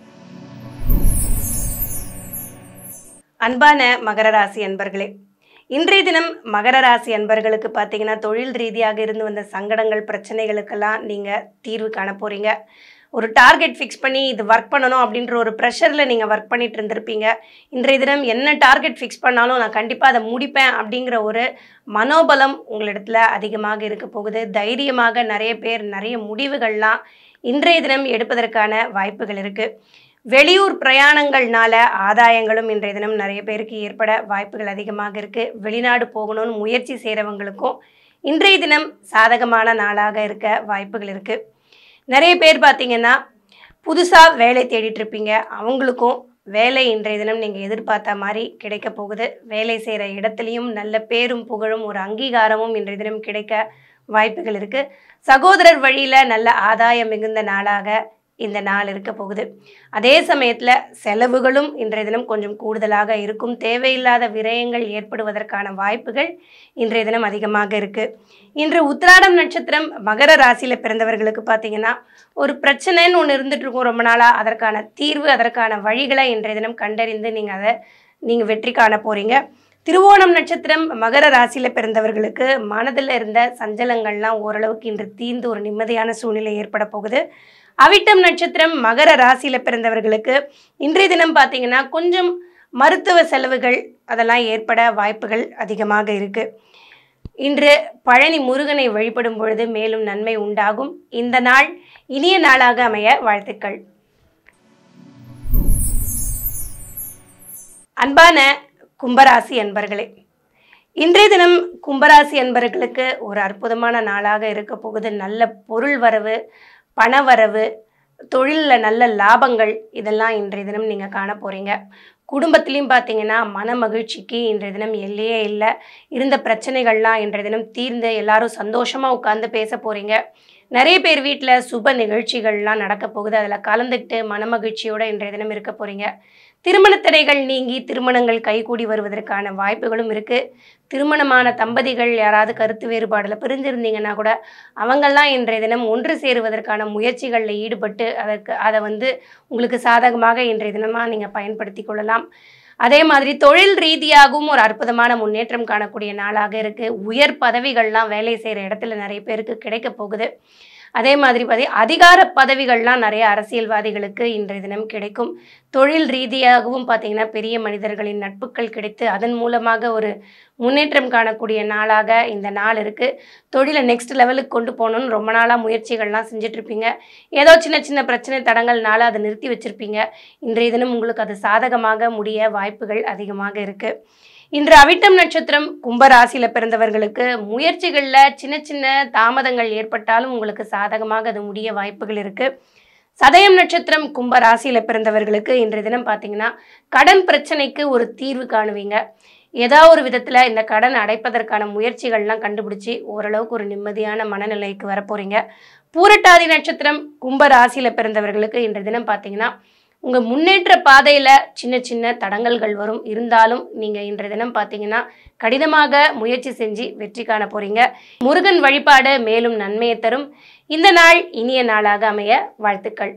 அன்பான மகர ராசி அன்பர்களே இன்றைய தினம் மகர ராசி அன்பர்களுக்கு பார்த்தீங்கன்னா தொழில் ரீதியாக இருந்து வந்த சங்கடங்கள் பிரச்சனைகளுக்கெல்லாம் நீங்கள் தீர்வு காண போகிறீங்க ஒரு டார்கெட் ஃபிக்ஸ் பண்ணி இது ஒர்க் பண்ணணும் அப்படின்ற ஒரு ப்ரெஷரில் நீங்கள் ஒர்க் பண்ணிட்டு இருந்திருப்பீங்க இன்றைய தினம் என்ன டார்கெட் ஃபிக்ஸ் பண்ணாலும் நான் கண்டிப்பாக அதை முடிப்பேன் அப்படிங்கிற ஒரு மனோபலம் உங்களிடத்துல அதிகமாக இருக்க போகுது தைரியமாக நிறைய பேர் நிறைய முடிவுகள்லாம் இன்றைய தினம் எடுப்பதற்கான வாய்ப்புகள் இருக்குது வெளியூர் பிரயாணங்கள்னால ஆதாயங்களும் இன்றைய தினம் நிறைய பேருக்கு ஏற்பட வாய்ப்புகள் அதிகமாக இருக்குது வெளிநாடு போகணும்னு முயற்சி செய்கிறவங்களுக்கும் இன்றைய தினம் சாதகமான நாளாக இருக்க வாய்ப்புகள் இருக்குது நிறைய பேர் பார்த்தீங்கன்னா புதுசாக வேலை தேடிட்டு இருப்பீங்க அவங்களுக்கும் வேலை இன்றைய தினம் நீங்கள் எதிர்பார்த்த மாதிரி கிடைக்க போகுது வேலை செய்கிற இடத்துலையும் நல்ல பேரும் புகழும் ஒரு அங்கீகாரமும் இன்றைய தினம் கிடைக்க வாய்ப்புகள் இருக்குது சகோதரர் வழியில் நல்ல ஆதாயம் மிகுந்த நாளாக இந்த நாள் இருக்க போகுது அதே சமயத்தில் செலவுகளும் இன்றைய தினம் கொஞ்சம் கூடுதலாக இருக்கும் தேவையில்லாத விரயங்கள் ஏற்படுவதற்கான வாய்ப்புகள் இன்றைய தினம் அதிகமாக இருக்குது இன்று உத்திராடம் நட்சத்திரம் மகர ராசியில் பிறந்தவர்களுக்கு பார்த்தீங்கன்னா ஒரு பிரச்சனைன்னு ஒன்று இருந்துட்டு இருக்கும் ரொம்ப நாளாக அதற்கான தீர்வு அதற்கான வழிகளை இன்றைய தினம் கண்டறிந்து நீங்கள் அதை நீங்கள் வெற்றி காண போகிறீங்க திருவோணம் நட்சத்திரம் மகர ராசியில் பிறந்தவர்களுக்கு மனதில் இருந்த சஞ்சலங்கள்லாம் ஓரளவுக்கு இன்று தீர்ந்து ஒரு நிம்மதியான சூழ்நிலை ஏற்பட போகுது அவிட்டம் நட்சத்திரம் மகர ராசியில் பிறந்தவர்களுக்கு இன்றைய தினம் பார்த்தீங்கன்னா கொஞ்சம் மருத்துவ செலவுகள் அதெல்லாம் ஏற்பட வாய்ப்புகள் அதிகமாக இருக்குது இன்று பழனி முருகனை வழிபடும் பொழுது மேலும் நன்மை உண்டாகும் இந்த நாள் இனிய நாளாக அமைய வாழ்த்துக்கள் அன்பான கும்பராசி அன்பர்களே இன்றைய தினம் கும்பராசி அன்பர்களுக்கு ஒரு அற்புதமான நாளாக இருக்க போகுது நல்ல பொருள் வரவு பணவரவு தொழிலில் நல்ல லாபங்கள் இதெல்லாம் இன்றைய தினம் நீங்கள் காண போகிறீங்க குடும்பத்திலையும் பார்த்தீங்கன்னா மன மகிழ்ச்சிக்கு இன்றைய தினம் எல்லையே இல்லை இருந்த பிரச்சனைகள்லாம் இன்றைய தினம் தீர்ந்து எல்லாரும் சந்தோஷமாக உட்காந்து பேச போகிறீங்க நிறைய பேர் வீட்டில் சுப நிகழ்ச்சிகள்லாம் நடக்க போகுது அதில் கலந்துக்கிட்டு மனமகிழ்ச்சியோடு இன்றைய தினம் இருக்க போகிறீங்க திருமண தடைகள் நீங்கி திருமணங்கள் கைகூடி வருவதற்கான வாய்ப்புகளும் இருக்குது திருமணமான தம்பதிகள் யாராவது கருத்து வேறுபாடில் பிரிஞ்சிருந்தீங்கன்னா கூட அவங்கெல்லாம் இன்றைய தினம் ஒன்று சேருவதற்கான முயற்சிகளில் ஈடுபட்டு அதற்கு அதை வந்து உங்களுக்கு சாதகமாக இன்றைய தினமாக நீங்கள் பயன்படுத்தி கொள்ளலாம் அதே மாதிரி தொழில் ரீதியாகவும் ஒரு அற்புதமான முன்னேற்றம் காணக்கூடிய நாளாக இருக்குது உயர் பதவிகள்லாம் வேலை செய்கிற இடத்துல நிறைய பேருக்கு கிடைக்க போகுது அதே மாதிரி பார்த்தி அதிகார பதவிகள்லாம் நிறைய அரசியல்வாதிகளுக்கு இன்றைய தினம் கிடைக்கும் தொழில் ரீதியாகவும் பார்த்திங்கன்னா பெரிய மனிதர்களின் நட்புகள் கிடைத்து அதன் மூலமாக ஒரு முன்னேற்றம் காணக்கூடிய நாளாக இந்த நாள் இருக்குது தொழிலை நெக்ஸ்ட் லெவலுக்கு கொண்டு போகணுன்னு ரொம்ப நாளாக முயற்சிகள்லாம் செஞ்சிட்ருப்பீங்க ஏதோ சின்ன சின்ன பிரச்சனை தடங்கள்னால அதை நிறுத்தி வச்சுருப்பீங்க இன்றைய தினம் உங்களுக்கு அது சாதகமாக முடிய வாய்ப்புகள் அதிகமாக இருக்குது இன்று அவிட்டம் நட்சத்திரம் கும்பராசியில் பிறந்தவர்களுக்கு முயற்சிகளில் சின்ன சின்ன தாமதங்கள் ஏற்பட்டாலும் உங்களுக்கு சாதகமாக அது முடிய வாய்ப்புகள் இருக்குது சதயம் நட்சத்திரம் கும்ப ராசியில் பிறந்தவர்களுக்கு இன்றைய தினம் பார்த்தீங்கன்னா கடன் பிரச்சனைக்கு ஒரு தீர்வு காணுவீங்க ஏதோ ஒரு விதத்தில் இந்த கடன் அடைப்பதற்கான முயற்சிகள்லாம் கண்டுபிடிச்சி ஓரளவுக்கு ஒரு நிம்மதியான மனநிலைக்கு வரப்போகிறீங்க பூரட்டாதி நட்சத்திரம் கும்ப ராசியில் பிறந்தவர்களுக்கு இன்றைய தினம் பார்த்தீங்கன்னா உங்கள் முன்னேற்ற பாதையில் சின்ன சின்ன தடங்கல்கள் வரும் இருந்தாலும் நீங்கள் இன்றைய தினம் பார்த்தீங்கன்னா கடினமாக முயற்சி செஞ்சு வெற்றி காண போகிறீங்க முருகன் வழிபாடு மேலும் நன்மையை தரும் இந்த நாள் இனிய நாளாக அமைய வாழ்த்துக்கள்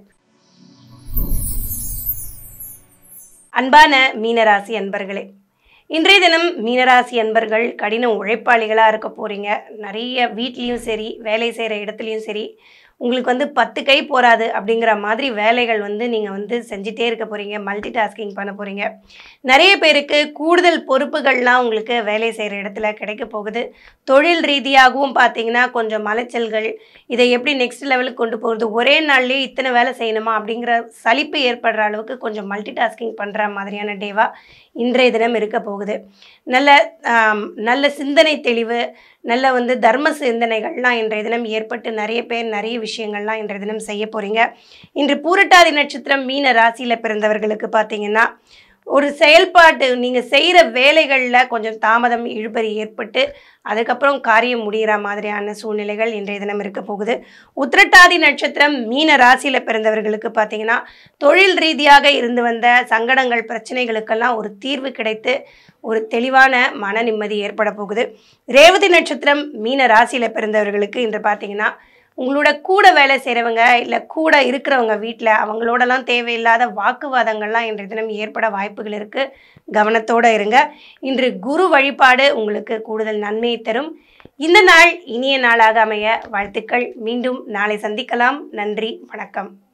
அன்பான மீனராசி அன்பர்களே இன்றைய தினம் மீனராசி அன்பர்கள் கடின உழைப்பாளிகளாக இருக்க போகிறீங்க நிறைய வீட்லேயும் சரி வேலை செய்கிற இடத்துலையும் சரி உங்களுக்கு வந்து பத்து கை போராது அப்படிங்கிற மாதிரி வேலைகள் வந்து நீங்கள் வந்து செஞ்சிட்டே இருக்க போகிறீங்க மல்டி டாஸ்கிங் பண்ண போகிறீங்க நிறைய பேருக்கு கூடுதல் பொறுப்புகள்லாம் உங்களுக்கு வேலை செய்கிற இடத்துல கிடைக்க போகுது தொழில் ரீதியாகவும் பார்த்தீங்கன்னா கொஞ்சம் மலைச்சல்கள் இதை எப்படி நெக்ஸ்ட் லெவலுக்கு கொண்டு போகிறது ஒரே நாள்லேயே இத்தனை வேலை செய்யணுமா அப்படிங்கிற சலிப்பு ஏற்படுற அளவுக்கு கொஞ்சம் மல்டி டாஸ்கிங் பண்ணுற மாதிரியான டேவாக இன்றைய தினம் இருக்க போகுது நல்ல ஆம், நல்ல சிந்தனை தெளிவு நல்ல வந்து தர்ம சிந்தனைகள்லாம் இன்றைய தினம் ஏற்பட்டு நிறைய பேர் நிறைய விஷயங்கள்லாம் இன்றைய தினம் செய்ய போகிறீங்க இன்று பூரட்டாதி நட்சத்திரம் மீன ராசியில் பிறந்தவர்களுக்கு பார்த்தீங்கன்னா ஒரு செயல்பாட்டு நீங்கள் செய்கிற வேலைகளில் கொஞ்சம் தாமதம் இழுபறி ஏற்பட்டு அதுக்கப்புறம் காரியம் முடிகிற மாதிரியான சூழ்நிலைகள் இன்றைய தினம் இருக்க போகுது உத்திரட்டாதி நட்சத்திரம் மீன ராசியில் பிறந்தவர்களுக்கு பார்த்தீங்கன்னா தொழில் ரீதியாக இருந்து வந்த சங்கடங்கள் பிரச்சனைகளுக்கெல்லாம் ஒரு தீர்வு கிடைத்து ஒரு தெளிவான மன நிம்மதி ஏற்பட போகுது ரேவதி நட்சத்திரம் மீன ராசியில் பிறந்தவர்களுக்கு இன்று பார்த்தீங்கன்னா உங்களோட கூட வேலை செய்கிறவங்க இல்லை கூட இருக்கிறவங்க வீட்டில் அவங்களோடலாம் தேவையில்லாத வாக்குவாதங்கள்லாம் இன்றைய தினம் ஏற்பட வாய்ப்புகள் இருக்குது கவனத்தோடு இருங்க இன்று குரு வழிபாடு உங்களுக்கு கூடுதல் நன்மையை தரும் இந்த நாள் இனிய நாளாக அமைய வாழ்த்துக்கள் மீண்டும் நாளை சந்திக்கலாம் நன்றி வணக்கம்